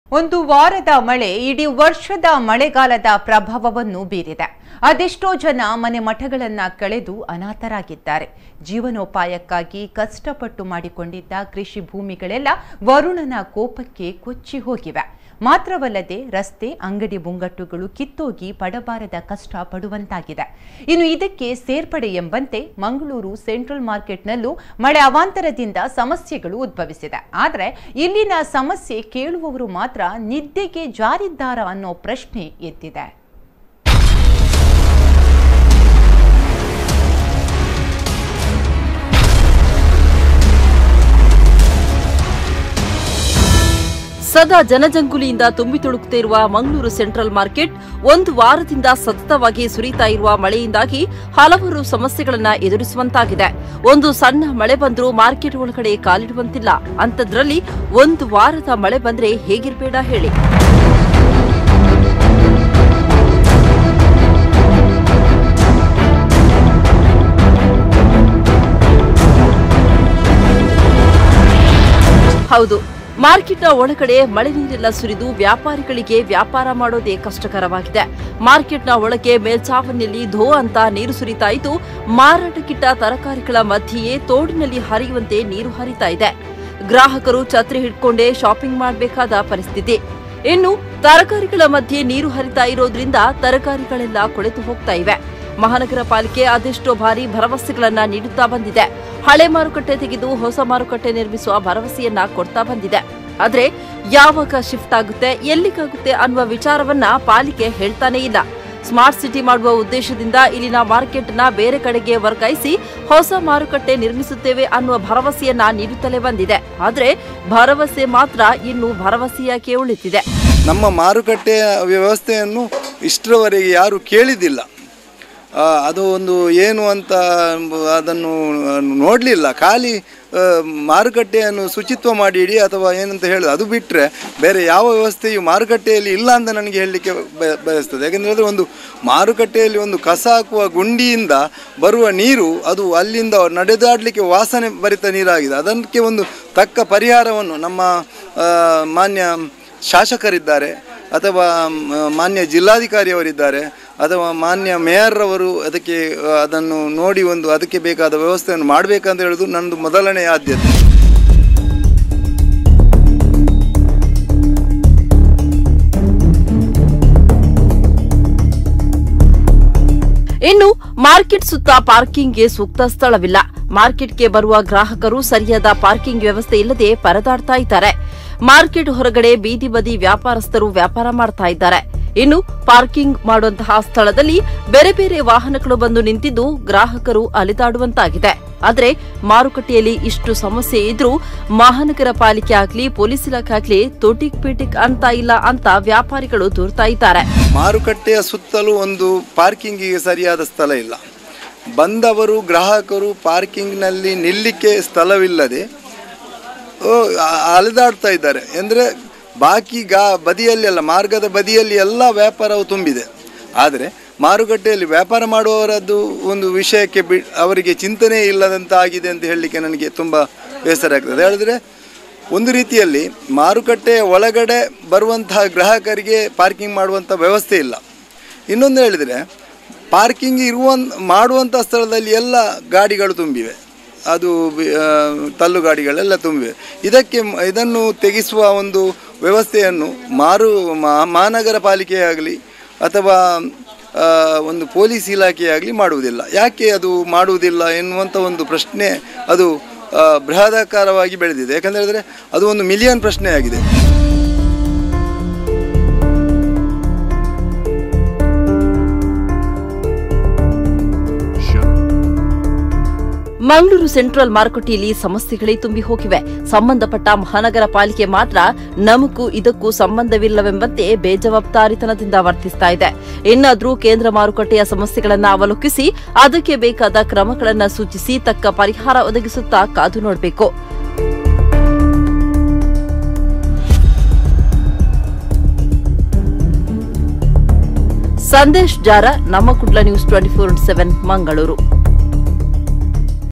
ಒಂದು ವಾರದ ಮಳೆ ಇಡೀ ವರ್ಷದ ಮಳೆಗಾಲದ ಪ್ರಭಾವವನ್ನು ಬೀರಿದೆ ಅದೆಷ್ಟೋ ಜನ ಮನೆ ಮಠಗಳನ್ನ ಕಳೆದು ಅನಾಥರಾಗಿದ್ದಾರೆ ಜೀವನೋಪಾಯಕ್ಕಾಗಿ ಕಷ್ಟಪಟ್ಟು ಮಾಡಿಕೊಂಡಿದ್ದ ಕೃಷಿ ಭೂಮಿಗಳೆಲ್ಲ ವರುಣನ ಕೋಪಕ್ಕೆ ಕೊಚ್ಚಿ ಹೋಗಿವೆ ಮಾತ್ರವಲ್ಲದೆ ರಸ್ತೆ ಅಂಗಡಿ ಮುಂಗಟ್ಟುಗಳು ಕಿತ್ತೋಗಿ ಪಡಬಾರದ ಕಷ್ಟ ಪಡುವಂತಾಗಿದೆ ಇನ್ನು ಇದಕ್ಕೆ ಸೇರ್ಪಡೆ ಎಂಬಂತೆ ಮಂಗಳೂರು ಸೆಂಟ್ರಲ್ ಮಾರ್ಕೆಟ್ನಲ್ಲೂ ಮಳೆ ಅವಾಂತರದಿಂದ ಸಮಸ್ಯೆಗಳು ಉದ್ಭವಿಸಿದೆ ಆದರೆ ಇಲ್ಲಿನ ಸಮಸ್ಯೆ ಕೇಳುವವರು ಮಾತ್ರ ನಿದ್ದೆಗೆ ಜಾರಿದ್ದಾರ ಅನ್ನೋ ಪ್ರಶ್ನೆ ಎದ್ದಿದೆ ಸದಾ ಜನಜಂಗುಲಿಯಿಂದ ತುಂಬಿ ತುಳುಕುತ್ತಿರುವ ಮಂಗಳೂರು ಸೆಂಟ್ರಲ್ ಮಾರ್ಕೆಟ್ ಒಂದು ವಾರದಿಂದ ಸತತವಾಗಿ ಸುರಿತಾ ಇರುವ ಮಳೆಯಿಂದಾಗಿ ಹಲವಾರು ಸಮಸ್ಯೆಗಳನ್ನ ಎದುರಿಸುವಂತಾಗಿದೆ ಒಂದು ಸಣ್ಣ ಮಳೆ ಬಂದರೂ ಮಾರ್ಕೆಟ್ ಒಳಗಡೆ ಕಾಲಿಡುವಂತಿಲ್ಲ ಅಂಥದ್ರಲ್ಲಿ ಒಂದು ವಾರದ ಮಳೆ ಬಂದ್ರೆ ಹೇಗಿರ್ಬೇಡ ಹೇಳಿ ಹೌದು ಮಾರ್ಕೆಟ್ನ ಒಳಗಡೆ ಮಳೆ ನೀರೆಲ್ಲ ಸುರಿದು ವ್ಯಾಪಾರಿಗಳಿಗೆ ವ್ಯಾಪಾರ ಮಾಡೋದೇ ಕಷ್ಟಕರವಾಗಿದೆ ಮಾರ್ಕೆಟ್ನ ಒಳಗೆ ಮೇಲ್ಚಾವಣಿಯಲ್ಲಿ ಧೋ ಅಂತ ನೀರು ಸುರಿತಾ ಇದ್ದು ಮಾರಾಟಕ್ಕಿಟ್ಟ ತರಕಾರಿಗಳ ಮಧ್ಯೆಯೇ ತೋಡಿನಲ್ಲಿ ಹರಿಯುವಂತೆ ನೀರು ಹರಿತಾ ಇದೆ ಗ್ರಾಹಕರು ಛತ್ರಿ ಹಿಡ್ಕೊಂಡೇ ಶಾಪಿಂಗ್ ಮಾಡಬೇಕಾದ ಪರಿಸ್ಥಿತಿ ಇನ್ನು ತರಕಾರಿಗಳ ಮಧ್ಯೆ ನೀರು ಹರಿತಾ ಇರೋದ್ರಿಂದ ತರಕಾರಿಗಳೆಲ್ಲ ಕೊಳೆತು ಹೋಗ್ತಾ ಇವೆ ಮಹಾನಗರ ಪಾಲಿಕೆ ಅದೆಷ್ಟೋ ಬಾರಿ ಭರವಸೆಗಳನ್ನ ನೀಡುತ್ತಾ ಬಂದಿದೆ ಹಳೆ ಮಾರುಕಟ್ಟೆ ತೆಗೆದು ಹೊಸ ಮಾರುಕಟ್ಟೆ ನಿರ್ಮಿಸುವ ಭರವಸೆಯನ್ನ ಕೊಡ್ತಾ ಬಂದಿದೆ ಆದ್ರೆ ಯಾವಾಗ ಶಿಫ್ಟ್ ಆಗುತ್ತೆ ಎಲ್ಲಿಗಾಗುತ್ತೆ ಅನ್ನುವ ವಿಚಾರವನ್ನ ಪಾಲಿಕೆ ಹೇಳ್ತಾನೇ ಇಲ್ಲ ಸ್ಮಾರ್ಟ್ ಸಿಟಿ ಮಾಡುವ ಉದ್ದೇಶದಿಂದ ಇಲ್ಲಿನ ಮಾರ್ಕೆಟ್ನ ಬೇರೆ ಕಡೆಗೆ ವರ್ಗಾಯಿಸಿ ಹೊಸ ಮಾರುಕಟ್ಟೆ ನಿರ್ಮಿಸುತ್ತೇವೆ ಅನ್ನುವ ಭರವಸೆಯನ್ನ ನೀಡುತ್ತಲೇ ಬಂದಿದೆ ಆದ್ರೆ ಭರವಸೆ ಮಾತ್ರ ಇನ್ನು ಭರವಸೆಯಾಗಿ ಉಳಿತಿದೆ ನಮ್ಮ ಮಾರುಕಟ್ಟೆಯ ವ್ಯವಸ್ಥೆಯನ್ನು ಇಷ್ಟರವರೆಗೆ ಯಾರು ಕೇಳಿದ್ದಿಲ್ಲ ಆ, ಅದು ಒಂದು ಏನು ಅಂತ ಅದನ್ನು ನೋಡಲಿಲ್ಲ ಖಾಲಿ ಆ, ಮಾರುಕಟ್ಟೆಯನ್ನು ಶುಚಿತ್ವ ಮಾಡಿ ಇಡಿ ಅಥವಾ ಏನಂತ ಹೇಳೋದು ಅದು ಬಿಟ್ಟರೆ ಬೇರೆ ಯಾವ ವ್ಯವಸ್ಥೆಯು ಮಾರುಕಟ್ಟೆಯಲ್ಲಿ ಇಲ್ಲ ಅಂತ ನನಗೆ ಹೇಳಲಿಕ್ಕೆ ಬಯ ಬಯಸ್ತದೆ ಯಾಕೆಂದರೆ ಅದು ಒಂದು ಮಾರುಕಟ್ಟೆಯಲ್ಲಿ ಒಂದು ಕಸ ಹಾಕುವ ಗುಂಡಿಯಿಂದ ಬರುವ ನೀರು ಅದು ಅಲ್ಲಿಂದ ನಡೆದಾಡಲಿಕ್ಕೆ ವಾಸನೆ ಭರಿತ ನೀರಾಗಿದೆ ಅದಕ್ಕೆ ಒಂದು ತಕ್ಕ ಪರಿಹಾರವನ್ನು ನಮ್ಮ ಆ, ಮಾನ್ಯ ಶಾಸಕರಿದ್ದಾರೆ ಅಥವಾ ಮ, ಮಾನ್ಯ ಜಿಲ್ಲಾಧಿಕಾರಿಯವರಿದ್ದಾರೆ ಅಥವಾ ಮಾನ್ಯ ಮೇಯರ್ರವರು ಅದಕ್ಕೆ ಆ, ಅದನ್ನು ನೋಡಿ ಒಂದು ಅದಕ್ಕೆ ಬೇಕಾದ ವ್ಯವಸ್ಥೆಯನ್ನು ಮಾಡಬೇಕಂತ ಹೇಳೋದು ನನ್ನದು ಮೊದಲನೇ ಆದ್ಯತೆ ಇನ್ನು ಮಾರ್ಕೆಟ್ ಸುತ್ತ ಪಾರ್ಕಿಂಗ್ಗೆ ಸೂಕ್ತ ಸ್ಥಳವಿಲ್ಲ ಮಾರ್ಕೆಟ್ಗೆ ಬರುವ ಗ್ರಾಹಕರು ಸರಿಯಾದ ಪಾರ್ಕಿಂಗ್ ವ್ಯವಸ್ಥೆ ಇಲ್ಲದೆ ಪರದಾಡ್ತಾ ಇದ್ದಾರೆ ಮಾರ್ಕೆಟ್ ಹೊರಗಡೆ ಬೀದಿ ಬದಿ ವ್ಯಾಪಾರಸ್ಥರು ವ್ಯಾಪಾರ ಮಾಡ್ತಾ ಇದ್ದಾರೆ ಇನ್ನು ಪಾರ್ಕಿಂಗ್ ಮಾಡುವಂತಹ ಸ್ಥಳದಲ್ಲಿ ಬೇರೆ ಬೇರೆ ವಾಹನಗಳು ಬಂದು ನಿಂತಿದ್ದು ಗ್ರಾಹಕರು ಅಲೆದಾಡುವಂತಾಗಿದೆ ಆದ್ರೆ ಮಾರುಕಟ್ಟೆಯಲ್ಲಿ ಇಷ್ಟು ಸಮಸ್ಯೆ ಇದ್ರೂ ಮಹಾನಗರ ಪಾಲಿಕೆ ಆಗ್ಲಿ ಪೊಲೀಸ್ ಇಲಾಖೆ ಆಗ್ಲಿ ತೊಟಿಕ್ ಪಿಟಿಕ್ ಅಂತ ಇಲ್ಲ ಅಂತ ವ್ಯಾಪಾರಿಗಳು ದೂರ್ತಾ ಇದ್ದಾರೆ ಮಾರುಕಟ್ಟೆಯ ಸುತ್ತಲೂ ಒಂದು ಪಾರ್ಕಿಂಗಿಗೆ ಸರಿಯಾದ ಸ್ಥಳ ಇಲ್ಲ ಬಂದವರು ಗ್ರಾಹಕರು ಪಾರ್ಕಿಂಗ್ನಲ್ಲಿ ನಿಲ್ಲಿಕ್ಕೆ ಸ್ಥಳವಿಲ್ಲದೆ ಓ, ಆ- ಅಲೆದಾಡ್ತಾ ಇದ್ದಾರೆ ಅಂದರೆ ಬಾಕಿ ಗಾ ಬದಿಯಲ್ಲಿ ಅಲ್ಲ ಮಾರ್ಗದ ಬದಿಯಲ್ಲಿ ಎಲ್ಲ ವ್ಯಾಪಾರವು ತುಂಬಿದೆ ಆದರೆ ಮಾರುಕಟ್ಟೆಯಲ್ಲಿ ವ್ಯಾಪಾರ ಮಾಡುವವರದ್ದು ಒಂದು ವಿಷಯಕ್ಕೆ ಬಿ ಅವರಿಗೆ ಚಿಂತನೆ ಇಲ್ಲದಂತ ಆಗಿದೆ ಅಂತ ಹೇಳಲಿಕ್ಕೆ ನನಗೆ ತುಂಬ ಬೇಸರ ಆಗ್ತದೆ ಹೇಳಿದ್ರೆ ಒಂದು ರೀತಿಯಲ್ಲಿ ಮಾರುಕಟ್ಟೆಯ ಒಳಗಡೆ ಬರುವಂತಹ ಗ್ರಾಹಕರಿಗೆ ಪಾರ್ಕಿಂಗ್ ಮಾಡುವಂಥ ವ್ಯವಸ್ಥೆ ಇಲ್ಲ ಇನ್ನೊಂದು ಹೇಳಿದರೆ ಪಾರ್ಕಿಂಗ್ ಇರುವ ಮಾಡುವಂಥ ಸ್ಥಳದಲ್ಲಿ ಎಲ್ಲ ಗಾಡಿಗಳು ತುಂಬಿವೆ ಅದು ಬಿ- ಆ, ತಳ್ಳು ಗಾಡಿಗಳೆಲ್ಲ ತುಂಬಿವೆ ಇದಕ್ಕೆ ಮ- ಇದನ್ನು ತೆಗೆಸುವ ಒಂದು ವ್ಯವಸ್ಥೆಯನ್ನು ಮಾರು ಮಾ- ಮಹಾನಗರ ಪಾಲಿಕೆ ಆಗಲಿ ಅಥವಾ ಆ, ಒಂದು ಪೊಲೀಸ್ ಇಲಾಖೆ ಆಗಲಿ ಮಾಡುವುದಿಲ್ಲ ಯಾಕೆ ಅದು ಮಾಡುವುದಿಲ್ಲ ಎನ್ನುವಂಥ ಒಂದು ಪ್ರಶ್ನೆ ಅದು ಆ, ಬೃಹದಾಕಾರವಾಗಿ ಬೆಳೆದಿದೆ ಯಾಕಂತ ಹೇಳಿದ್ರೆ ಅದು ಒಂದು ಮಿಲಿಯನ್ ಪ್ರಶ್ನೆ ಆಗಿದೆ ಮಂಗಳೂರು ಸೆಂಟ್ರಲ್ ಮಾರುಕಟ್ಟೆಯಲ್ಲಿ ಸಮಸ್ಯೆಗಳೇ ತುಂಬಿ ಹೋಗಿವೆ ಸಂಬಂಧಪಟ್ಟ ಮಹಾನಗರ ಪಾಲಿಕೆ ಮಾತ್ರ ನಮಗೂ ಇದಕ್ಕೂ ಸಂಬಂಧವಿಲ್ಲವೆಂಬಂತೆ ಬೇಜವಾಬ್ದಾರಿತನದಿಂದ ವರ್ತಿಸ್ತಾ ಇದೆ ಇನ್ನಾದ್ರೂ ಕೇಂದ್ರ ಮಾರುಕಟ್ಟೆಯ ಸಮಸ್ಯೆಗಳನ್ನ ಅವಲೋಕಿಸಿ ಅದಕ್ಕೆ ಬೇಕಾದ ಕ್ರಮಗಳನ್ನ ಸೂಚಿಸಿ ತಕ್ಕ ಪರಿಹಾರ ಒದಗಿಸುತ್ತಾ ಕಾದು ನೋಡಬೇಕು ಸಂದೇಶ್ ಜಾರ ನಮ್ಮ Kudla news twenty four seven Mangaluru